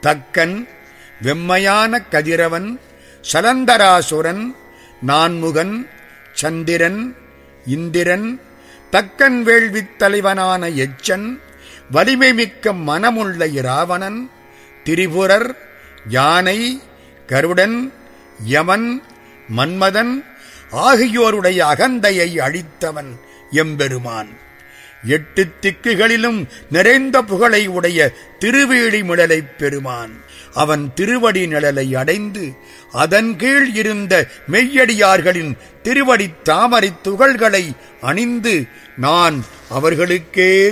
தக்கன் வெம்மையான கதிரவன் சலந்தராசுரன் நான்முகன் சந்திரன் இந்திரன் தக்கன் வேள்வித் தலைவனான எச்சன் வலிமை மிக்க மனமுள்ள இராவணன் திரிபுரர் யானை கருடன் யமன் மன்மதன் ஆகியோருடைய அகந்தையை அழித்தவன் எம்பெருமான் எட்டு திக்குகளிலும் நிறைந்த புகழை உடைய திருவேழி மிழலைப் பெருமான் அவன் திருவடி நிழலை அடைந்து அதன் கீழ் இருந்த மெய்யடியார்களின் திருவடி தாமரை துகள்களை அணிந்து நான் அவர்களுக்கே